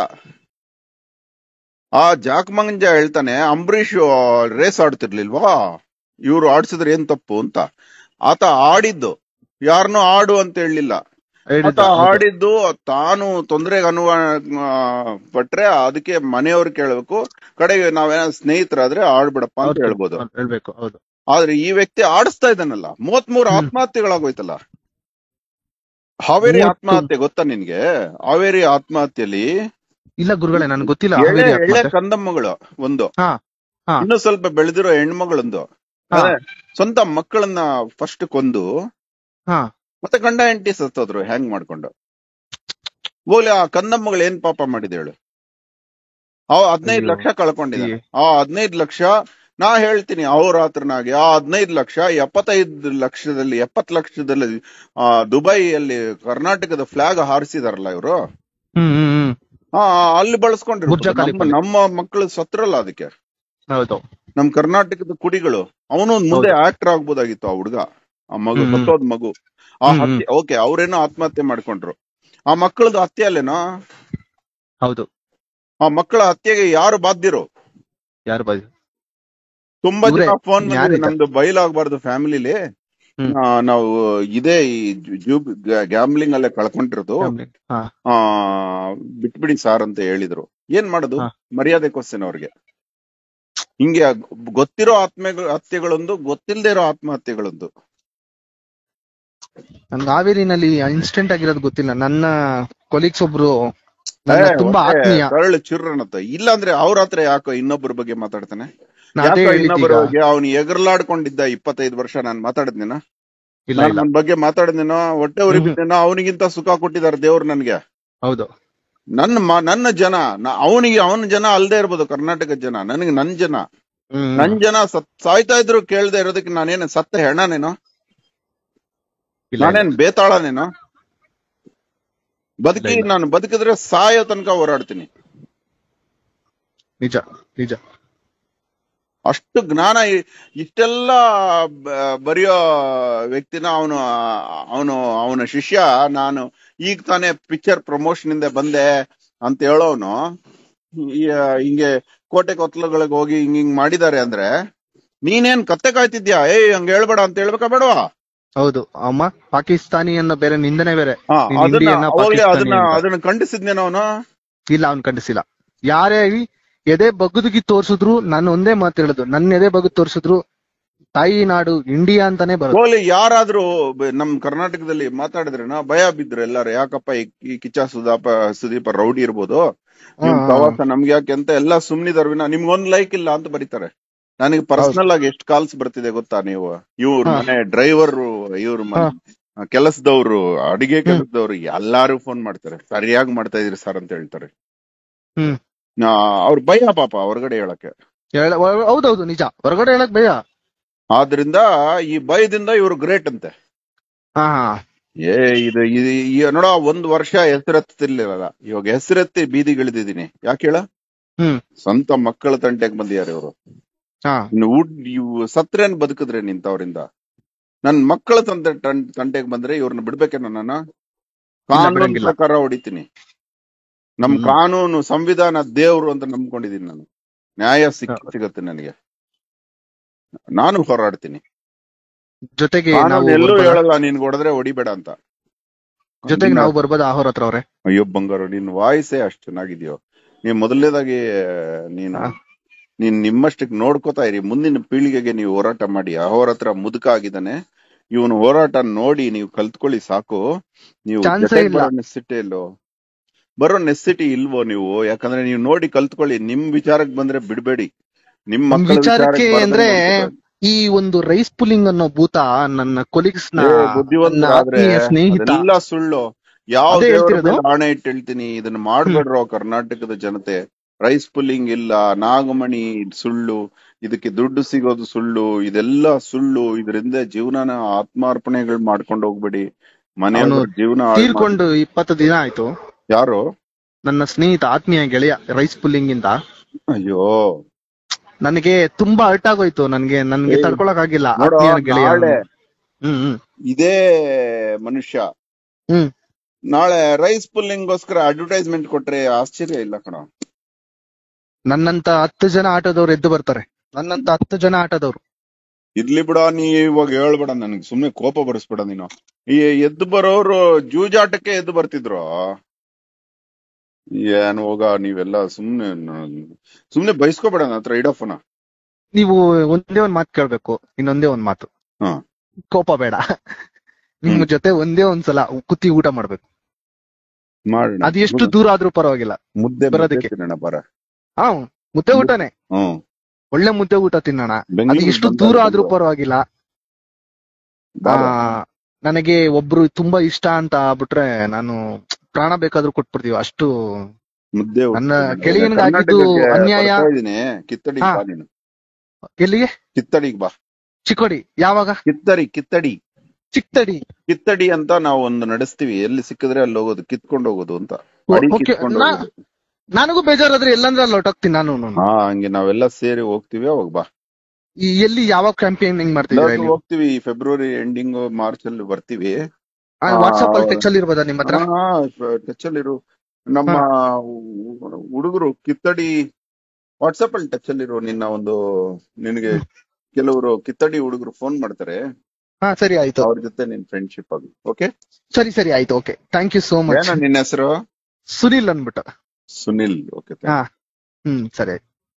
ಆ ಜಾಕ್ ಮಂಜ ಹೇಳ್ತಾನೆ ಅಂಬರೀಷ್ ರೇಸ್ ಆಡ್ತಿರ್ಲಿಲ್ವಾ ಇವ್ರು ಆಡ್ಸಿದ್ರೆ ಏನ್ ತಪ್ಪು ಅಂತ ಆತ ಆಡಿದ್ದು ಯಾರನ್ನೂ ಆಡು ಅಂತ ಹೇಳಲಿಲ್ಲ ಹೇಳಿದ್ದ, ಆತ ಹೌದು. ಆಡಿದ್ದು ತಾನು ತೊಂದರೆಗೆ ಅನುವ ಆ, ಪಟ್ರೆ ಅದಕ್ಕೆ ಮನೆಯವ್ರು ಕೇಳಬೇಕು ಕಡೆಗೆ ನಾವೇನ ಸ್ನೇಹಿತರಾದ್ರೆ ಆಡ್ಬಿಡಪ್ಪ ಅಂತ ಹೌದು, ಹೇಳ್ಬೋದು ಹೌದು, ಹೇಳ್ಬೇಕು ಹೌದು ಆದ್ರೆ ಈ ವ್ಯಕ್ತಿ ಆಡಿಸ್ತಾ ಇದ್ದಾನಲ್ಲ ಮೂವತ್ಮೂರು ಹ್ಮ್. ಆತ್ಮಹತ್ಯೆಗಳಾಗೋಯ್ತಲ್ಲ ಹಾವೇರಿ ಮೂವತ್ತು. ಆತ್ಮಹತ್ಯೆ ಗೊತ್ತಾ ನಿನ್ಗೆ ಹಾವೇರಿ ಆತ್ಮಹತ್ಯೆಯಲ್ಲಿ ಇಲ್ಲ ಗುರುಗಳೇ ನನ್ಗೆ ಗೊತ್ತಿಲ್ಲ ಎಳೆ ಹಾವೇರಿ ಎಳೆ ಆತ್ಮಹತ್ಯೆ. ಕಂದಮ್ಮಗಳು ಒಂದು ಹಾ, ಹಾ. ಇನ್ನು ಸ್ವಲ್ಪ ಬೆಳೆದಿರೋ ಹೆಣ್ಮಗಳೊಂದು ಹಾ. ಅದೇ ಸ್ವಂತ ಮಕ್ಕಳನ್ನ ಫಸ್ಟ್ ಕೊಂದು ಹಾ ಮತ್ತೆ ಗಂಡ ಹೆಂಡತಿ ಸತ್ತೋದ್ರು ಹ್ಯಾಂಗ್ ಮಾಡ್ಕೊಂಡು ಹೋಗ್ಲಿ ಆ ಕಂದಮ್ಮಗಳು ಏನ್ ಪಾಪ ಮಾಡಿದ ಹೇಳು ಅವ ಹದಿನೈದು ಅಯ್ಯೋ. ಲಕ್ಷ ಕಳ್ಕೊಂಡಿದ್ದಾನೆ ಈ- ಆ ಹದಿನೈದು ಲಕ್ಷ ನಾ ಹೇಳ್ತೀನಿ ಅಹೋರಾತ್ರನಾಗಿ ಆ ಹದಿನೈದು ಲಕ್ಷ ಎಪ್ಪತ್ತೈದು ಲಕ್ಷದಲ್ಲಿ ಎಪ್ಪತ್ ಲಕ್ಷದಲ್ಲಿ ಆ ದುಬೈಯಲ್ಲಿ ಕರ್ನಾಟಕದ ಫ್ಲಾಗ್ ಹಾರಿಸಿದಾರಲ್ಲ ಇವರು ಹ್ಮ್ ಹ್ಮ್ ಹ್ಮ್ ಆ ಅಲ್ಲಿ ಬಳಸ್ಕೊಂಡಿರ್ಬೋದು ಬುರ್ಜ್ ಖಲೀಫಾ. ನಮ್ಮ- ನಮ್ಮ ಮಕ್ಕಳು ಸತ್ರಲ್ಲ ಅದಕ್ಕೆ ಹೌದು ನಮ್ ಕರ್ನಾಟಕದ ಕುಡಿಗಳು ಅವನು ಮುಂದೆ ಆಕ್ಟರ್ ಆಗ್ಬೋದಾಗಿತ್ತು ಆ ಹುಡುಗ ಆ ಮಗು ಹ್ಮ್, ಹ್ಮ್. ಸತ್ತೋದ್ ಮಗು ಆ ಹ್ಮ್, ಹ್ಮ್. ಹತ್ಯೆ ಓಕೆ ಅವ್ರೇನೋ ಆತ್ಮಹತ್ಯೆ ಮಾಡ್ಕೊಂಡ್ರು ಆ ಮಕ್ಕಳದು ಹತ್ಯೆ ಅಲ್ಲೇನೋ ಹೌದು ಆ ಮಕ್ಕಳ ಹತ್ಯೆಗೆ ಯಾರು ಬಾಧ್ಯರು ಯಾರು ಬಾಜು ತುಂಬಾ ಇವ್ರೇ. ಜನ ಫೋನ್ ಬಂದಿದೆ ಯಾರಿಲ್ಲ. ನಮ್ದು ಬಯಲಾಗಬಾರ್ದು ಫ್ಯಾಮಿಲಿಲಿ ಹ್ಮ್. ನಾವು ಇದೇ ಈ ಜೂಬ್ ಗ್ಯಾಮ್ಲಿಂಗ್ ಅಲ್ಲೇ ಕಳ್ಕೊಂಡಿರೋದು ಹಾ ಆ ಬಿಟ್ಬಿಡಿ ಸಾರ್ ಅಂತ ಹೇಳಿದ್ರು ಏನ್ ಮಾಡೋದು ಹಾ. ಮರ್ಯಾದೆ ಕ್ವಶನ್ ಅವ್ರಿಗೆ ಹಿಂಗೆ ಗೊತ್ತಿರೋ ಆತ್ಮಗಳು ಹತ್ಯೆಗಳೊಂದು ಗೊತ್ತಿಲ್ಲದೆ ಇರೋ ಆತ್ಮಹತ್ಯೆಗಳೊಂದು ನನ್ಗೆ ಹಾವೇರಿನಲ್ಲಿ ಇನ್ಸ್ಟೆಂಟ್ ಆಗಿರೋದು ಗೊತ್ತಿಲ್ಲ ನನ್ನ ಕೊಲೀಗ್ಸ್ ಒಬ್ರು ನನ್ನ ಏ, ತುಂಬಾ ಹೊಟ್ಟೆ ಆತ್ಮೀಯ ಕರಳು ಚುರ್ರನತ್ತ ಇಲ್ಲ ಅಂದ್ರೆ ಅವ್ರ ಹತ್ರ ಯಾಕೋ ಇನ್ನೊಬ್ಬರ ಬಗ್ಗೆ ಮಾತಾಡ್ತಾನೆ ನಾ ಅದೇ ಯಾಕೋ ಹೇಳಿದ್ದು ಇನ್ನೊಬ್ಬರ ಈಗ. ಬಗ್ಗೆ ಅವ್ನು ಎಗರ್ಲಾಡ್ಕೊಂಡಿದ್ದ ಇಪ್ಪತ್ತೈದು ವರ್ಷ ನಾನ್ ಮಾತಾಡಿದ್ನೇನ ಇಲ್ಲ ನಾನ್ ಇಲ್ಲ ನನ್ ಬಗ್ಗೆ ಮಾತಾಡಿದ್ನೇನೋ ಹೊಟ್ಟೆ ಉರಿಬಿದ್ದೇನೋ ಅವನಿಗಿಂತ ಸುಖ ಕೊಟ್ಟಿದ್ದಾರೆ ದೇವ್ರು ನನ್ಗೆ ಹೌದು ನನ್ನ ಮ- ನನ್ನ ಜನ ಅವನಿಗೆ ಅವನ ಜನ ಅಲ್ದೇ ಇರ್ಬೋದು ಕರ್ನಾಟಕದ ಜನ ನನಗೆ ನನ್ ಜನ ಹ್ಮ್ ನನ್ ಜನ ಸತ್ ಸಾಯ್ತಾ ಇದ್ರು ಕೇಳ್ದೆ ಇರೋದಕ್ಕೆ ನಾನೇನು ಸತ್ತ ಹೆಣನೇನೋ ಇಲ್ಲ, ನಾನೇನ್ ಬೇತಾಳನೇನೋ ಬದುಕಿ ಇಲ್ಲ, ಇಲ್ಲ. ನಾನು ಬದುಕಿದ್ರೆ ಸಾಯೋ ತನಕ ಹೋರಾಡ್ತೀನಿ ನಿಜ ನಿಜ ಅಷ್ಟು ಜ್ಞಾನ ಇ- ಇಷ್ಟೆಲ್ಲ ಬ- ಬರೆಯೋ ವ್ಯಕ್ತಿನ ಅವನು ಅವನು ಅವನ ಶಿಷ್ಯ ನಾನು ಈಗ ತಾನೇ ಪಿಕ್ಚರ್ ಪ್ರಮೋಷನ್ ಇಂದ ಬಂದೆ ಅಂತ ಹೇಳೋನು ಹಿಂಗೆ ಕೋಟೆ ಕೊತ್ಲಗಳಿಗೆ ಹೋಗಿ ಹಿಂಗ್ ಹಿಂಗ್ ಮಾಡಿದ್ದಾರೆ ಅಂದ್ರೆ ನೀನೇನ್ ಕತ್ತೆ ಕಾಯ್ತಿದ್ಯಾ ಏಯ್ ಹಂಗ ಹೇಳ್ಬೇಡ ಅಂತ ಹೇಳ್ಬೇಕಾ ಬೇಡವಾ ಹೌದು ಅಮ್ಮ ಪಾಕಿಸ್ತಾನಿ ಅನ್ನೋ ಬೇರೆ ನಿಂದನೆ ಬೇರೆ ಹಾ, ನೀನ್ ಅದನ್ನ ಇಂಡಿಯನ್ನ ಅವಾಗ್ಲೇ ಪಾಕಿಸ್ತಾನಿ ಅದನ್ನ ಅಂತ. ಅದನ್ನ ಖಂಡಿಸಿದ್ನೇನೋ ಅವನು ಇಲ್ಲ ಅವ್ನ್ ಖಂಡಿಸಿಲ್ಲ ಯಾರೇ ಆಗ್ಲಿ ಎದೆ ಬಗ್ಗುದುಗಿ ತೋರ್ಸಿದ್ರು ನಾನು ಒಂದೇ ಮಾತು ಹೇಳುದು ನನ್ನ ಎದೆ ಬಗ್ಗು ತೋರ್ಸಿದ್ರು ತಾಯಿ ನಾಡು ಇಂಡಿಯಾ ಅಂತಾನೆ ಬರೋದು ಹೋಗ್ಲಿ ಯಾರಾದ್ರೂ ಬ- ನಮ್ ಕರ್ನಾಟಕದಲ್ಲಿ ಮಾತಾಡಿದ್ರೇನ ಭಯ ಬಿದ್ರು ಎಲ್ಲಾರು ಯಾಕಪ್ಪ ಈ- ಈ ಕಿಚ್ಚ ಸುಧಾಪ ಸುದೀಪ ರೌಡಿ ಇರ್ಬೋದು ನಿಮ್ ಹಾ, ಪ್ರವಾಸ ನಮ್ಗೆ ಯಾಕೆ ಅಂತ ಎಲ್ಲಾ ಸುಮ್ನಿದಾರ್ವಿನ ನಿಮ್ಗೊಂದ್ ಲೈಕ್ ಇಲ್ಲ ಅಂತ ಬರೀತಾರೆ ನನಗೆ ಪರ್ಸನಲ್ ಆಗಿ ಎಷ್ಟು ಕಾಲ್ಸ್ ಬರ್ತಿದೆ ಗೊತ್ತಾ ನೀವು ಇವ್ರ ಹಾ. ಮನೆ ಡ್ರೈವರ್ ಇವ್ರ ಮನೆ ಕೆಲಸದವ್ರು ಅಡಿಗೆ ಕೆಲಸದವ್ರು ಎಲ್ಲಾರು ಫೋನ್ ಮಾಡ್ತಾರೆ ಸರಿಯಾಗಿ ಮಾಡ್ತಾ ಇದೀರಿ ಸರ್ ಅಂತ ಹೇಳ್ತಾರೆ ಹ್ಮ್. ನಾ- ಅವ್ರ ಭಯ ಪಾಪ ಹೊರಗಡೆ ಹೇಳಕ್ಕೆ ಹೇಳ- ಹೌದೌದು ನಿಜ ಹೊರಗಡೆ ಹೇಳಕ್ ಭಯ ಆದ್ರಿಂದ ಈ ಭಯದಿಂದ ಇವ್ರು ಗ್ರೇಟ್ ಅಂತೆ ಹಾ ಹಾ ಏ ಇದು ಇದು- ಈ ನೋಡ ಒಂದ್ ವರ್ಷ ಹೆಸರೆತ್ತಿರ್ಲಿಲ್ಲ ಇವಾಗ ಹೆಸರೆತ್ತಿ ಬೀದಿಗಿಳಿದಿದ್ದೀನಿ ಯಾಕೆ ಹೇಳ ಹ್ಮ್ ಸ್ವಂತ ಮಕ್ಕಳ ತಂಟೆಗೆ ಬಂದಿದ್ದಾರೆ ಇವರು ಹಾ ಇನ್ನು ಊಟ ಇವು ಸತ್ರೇನ್ ಬದುಕಿದ್ರೆ ನಿಂತವ್ರಿಂದ ನನ್ ಮಕ್ಕಳ ತಂದೆ ತಂಟೆಗೆ ಬಂದ್ರೆ ಇವ್ರನ್ನ ಬಿಡ್ಬೇಕೇನೋ ನಾನು ಕಾನೂನು ಬಿಡಂಗಿಲ್ಲ. ಪ್ರಕಾರ ಹೊಡಿತೀನಿ ನಮ್ ಹ್ಮ್. ಕಾನೂನು ಸಂವಿಧಾನ ದೇವ್ರು ಅಂತ ನಂಬ್ಕೊಂಡಿದೀನಿ ನಾನು ನ್ಯಾಯ ಸಿಕ್ ಸಿಗತ್ತೆ ನನಗೆ ನಾನು ಹೋರಾಡ್ತೀನಿ ಜೊತೆಗೆ ನಾವು ಕಾನೂನು ಎಲ್ಲೂ ಬರ್ಬೋದಾ? ಹೇಳಲ್ಲ ನಿನ್ಗೆ ಹೊಡೆದ್ರೆ ಹೊಡಿಬೇಡ ಅಂತ ಜೊತೆಗೆ ನಾವು ಬರ್ಬೋದಾ ಆಹೋರ್ ಹತ್ರ ಅವ್ರೆ ಅಯ್ಯೋ ಬಂಗಾರು ನಿನ್ ವಾಯ್ಸೇ ಅಷ್ಟು ಚೆನ್ನಾಗಿದ್ಯೋ ನೀವ್ ಮೊದಲನೇದಾಗಿ ನೀನು ಹಾ. ನೀನ್ ನಿಮ್ಮಷ್ಟಕ್ಕೆ ನೋಡ್ಕೋತಾ ಇರಿ ಮುಂದಿನ ಪೀಳಿಗೆಗೆ ನೀವು ಹೋರಾಟ ಮಾಡಿ ಅವ್ರ ಹತ್ರ ಮುದುಕ ಆಗಿದ್ದಾನೆ ಇವನು ಹೋರಾಟ ನೋಡಿ ನೀವು ಕಲ್ತ್ಕೊಳ್ಳಿ ಸಾಕು ನೀವು Chance ಜೊತೆಗ್ ಇಲ್ಲ. ಬರೋ ನೆಸಿಟಿ ಇಲ್ಲೋ ಬರೋ ನೆಸಿಟಿ ಇಲ್ವೋ ನೀವು ಯಾಕಂದ್ರೆ ನೀವು ನೋಡಿ ಕಲ್ತ್ಕೊಳ್ಳಿ ನಿಮ್ ವಿಚಾರಕ್ಕೆ ಬಂದ್ರೆ ಬಿಡ್ಬೇಡಿ ನಿಮ್ ನಮ್ ಮಕ್ಕಳ ವಿಚಾರಕ್ಕೆ ವಿಚಾರಕ್ಕೆ ಅಂದ್ರೆ ಬರ್ದಂಗೆ ಈ ಒಂದು ರೈಸ್ ಪುಲ್ಲಿಂಗ್ ಅನ್ನೋ ಭೂತ ನನ್ನ ಕೊಲೀಗ್ಸ್ ನ ಏ, ನನ್ನ ಬುದ್ಧಿವಂತರಾದ್ರೆ ಆತ್ಮೀಯ ಸ್ನೇಹಿತ ಅದೆಲ್ಲ ಸುಳ್ಳು ಯಾವ ಅದೇ ದೇವ್ರ ಹೇಳ್ತಿರೋದು. ಮೇಲೆ ಆಣೆ ಇಟ್ಟು ಹೇಳ್ತೀನಿ ಇದನ್ನ ಮಾಡ್ಬೇಡ್ರೋ ಕರ್ನಾಟಕದ ಜನತೆ ರೈಸ್ ಪುಲ್ಲಿಂಗ್ ಇಲ್ಲ ನಾಗಮಣಿ ಸುಳ್ಳು ಇದಕ್ಕೆ ದುಡ್ಡು ಸಿಗೋದು ಸುಳ್ಳು ಇದೆಲ್ಲ ಸುಳ್ಳು ಇದರಿಂದ ಜೀವನನ ಆತ್ಮಾರ್ಪಣೆಗಳು ಮಾಡ್ಕೊಂಡು ಹೋಗ್ಬೇಡಿ ಮನೆಯವ್ರ ಅವ್ನು ಜೀವನ ಹಾಳ್ ಮಾಡಿ- ತೀರ್ಕೊಂಡು ಇಪ್ಪತ್ತು ದಿನ ಆಯ್ತು ಯಾರು ನನ್ನ ಸ್ನೇಹಿತ ಆತ್ಮೀಯ ಗೆಳೆಯ ರೈಸ್ ಪುಲ್ಲಿಂಗ್ ಇಂದ ಅಯ್ಯೋ ನನಗೆ ತುಂಬಾ ಹರ್ಟ್ ಆಗೋಯ್ತು ನನ್ಗೆ ನನ್ಗೆ ಏ, ತಡ್ಕೊಳಕ್ ಆಗಿಲ್ಲ ನೋಡು, ಆತ್ಮೀಯ ಗೆಳೆಯ ನಾಳೆ ಹ್ಮ್ ಹ್ಮ್ ಇದೇ ಮನುಷ್ಯ ಹ್ಮ್ ನಾಳೆ ರೈಸ್ ಪುಲ್ಲಿಂಗ್ಗೋಸ್ಕರ ಅಡ್ವರ್ಟೈಸ್ಮೆಂಟ್ ಕೊಟ್ರೆ ಆಶ್ಚರ್ಯ ಇಲ್ಲ ಕಣ ನನ್ನಂತ ಹತ್ತು ಜನ ಆಟೋದವ್ರು ಎದ್ದು ಬರ್ತಾರೆ ನನ್ನಂತ ಹತ್ತು ಜನ ಆಟೋದವ್ರು ಇರ್ಲಿ ಬಿಡ ನೀ ಇವಾಗ ಹೇಳ್ಬೇಡ ನನಗೆ ಸುಮ್ನೆ ಕೋಪ ಬರಿಸ್ಬೇಡ ನೀನು ಈ ಎದ್ದು ಬರೋರು ಜೂಜಾಟಕ್ಕೆ ಎದ್ದು ಬರ್ತಿದ್ರು ಏನ್ ಹೋಗ ನೀವೆಲ್ಲ ಸುಮ್ನೆ ನ- ಸುಮ್ನೆ ಬಯಸ್ಕೋಬೇಡ ನನ್ನ ಹತ್ರ ಇಡಫೋನ ನೀವು ಒಂದೇ ಒಂದ್ ಮಾತು ಕೇಳ್ಬೇಕು ಇನ್ನೊಂದೇ ಒಂದ್ ಮಾತು ಹಾ. ಕೋಪ ಬೇಡ ನಿಮ್ ಹ್ಮ್. ಜೊತೆ ಒಂದೇ ಒಂದ್ಸಲ ಕುತ್ತಿ ಊಟ ಮಾಡ್ಬೇಕು ಮಾಡೋಣ ಅದು ಎಷ್ಟು ದೂರ ಆದ್ರೂ ಪರವಾಗಿಲ್ಲ ಮುದ್ದೆ ಬರೋದಕ್ಕೆ. ಮುದ್ದೆ ತಿನ್ನೋಣ ಬರ ಹಾ ಮುದ್ದೆ ಊಟನೇ ಹ್ಮ್ ಒಳ್ಳೆ ಮುದ್ದೆ ಊಟ ತಿನ್ನೋಣ ಅದು ಬೆಂಗಳೂರಿಗೆ ಎಷ್ಟು ಬಂದಾಗ ದೂರ ಆದ್ರೂ ಬರುವ. ಪರವಾಗಿಲ್ಲ ಆ ಬಾರ. ನನಗೆ ಒಬ್ರು ತುಂಬಾ ಇಷ್ಟ ಅಂತ ಬಿಟ್ರೆ ನಾನು ಪ್ರಾಣ ಬೇಕಾದ್ರೂ ಕೊಟ್ಬಿಡ್ತೀವಿ ಅಷ್ಟು ಮುದ್ದೆ ಊಟ ನನ್ನ ತಿನ್ನೋಣ. ಗೆಳೆಯನಿಗೆ ಆಗಿದ್ದು ಕರ್ನಾಟಕಕ್ಕೆ ಅನ್ಯಾಯ. ಬರ್ತಾ ಇದೀನಿ ಕಿತ್ತಡಿಗೆ ಹಾ. ಬಾ ನೀನು ಎಲ್ಲಿಗೆ ಕಿತ್ತಡಿಗೆ ಬಾ ಚಿಕ್ಕೋಡಿ ಯಾವಾಗ ಕಿತ್ತಡಿ ಕಿತ್ತಡಿ ಚಿಕ್ತಡಿ ಕಿತ್ತಡಿ ಅಂತ ನಾವು ಒಂದು ನಡೆಸ್ತೀವಿ ಎಲ್ಲಿ ಸಿಕ್ಕಿದ್ರೆ ಅಲ್ಲಿ ಹೋಗೋದು ಕಿತ್ಕೊಂಡು ಹೋಗೋದು ಅಂತ ಓ, ಅಡಿ ಓಕೆ. ಕಿತ್ಕೊಂಡು ನಾ- ಹೋಗೋದು. ನನಗೂ ಬೇಜಾರಾದ್ರೆ ಎಲ್ಲಂದ್ರೆ ಅಲ್ಲಿ ಹೊಟ್ಟೋಗ್ತೀನಿ ನಾನು ಹಾ ಹಂಗೆ ನಾವೆಲ್ಲ ಸೇರಿ ಹೋಗ್ತೀವಿ ಅವಾಗ ಬಾ ಈ ಎಲ್ಲಿ ಯಾವಾಗ ಕ್ಯಾಂಪೇನಿಂಗ್ ಮಾಡ್ತಿದ್ದೀರಾ ಎಲ್ಲಾದ್ರೂ ಇಲ್ಲಿ ಹೋಗ್ತೀವಿ ಫೆಬ್ರವರಿ ಎಂಡಿಂಗ್ ಮಾರ್ಚ್ ಅಲ್ಲಿ ಬರ್ತೀವಿ ವಾಟ್ಸ್ಆಪ್ ಅಲ್ಲಿ ಆ, ಟಚ್ ಅಲ್ಲಿ ಇರ್ಬೋದಾ ನಿಮ್ಮ ಹತ್ರ ಟಚ್ ಅಲ್ಲಿ ಇರು ನಮ್ಮ ಹುಡುಗರು ಕಿತ್ತಡಿ ವಾಟ್ಸಪ್ ಅಲ್ಲಿ ಟಚ್ ಅಲ್ಲಿ ಇರು ನಿನ್ನ ಒಂದು ನಿನಗೆ ಕೆಲವರು ಕಿತ್ತಡಿ ಹುಡುಗರು ಫೋನ್ ಮಾಡ್ತಾರೆ ಹಾ ಸರಿ ಆಯ್ತು ಅವ್ರ ಜೊತೆ ನಿನ್ ಫ್ರೆಂಡ್ಶಿಪ್ ಆಗಿ ಓಕೆ ಸರಿ ಸರಿ ಆಯ್ತು okay thank you so much ಏನೋ ನಿನ್ನ ಹೆಸರು ಸುನಿಲ್ ಅನ್ಬಿಟ್ಟು ಸುನಿಲ್ ಓಕೆ ಹಾ ಹ್ಮ್ ಸರಿ ಆಯ್ತು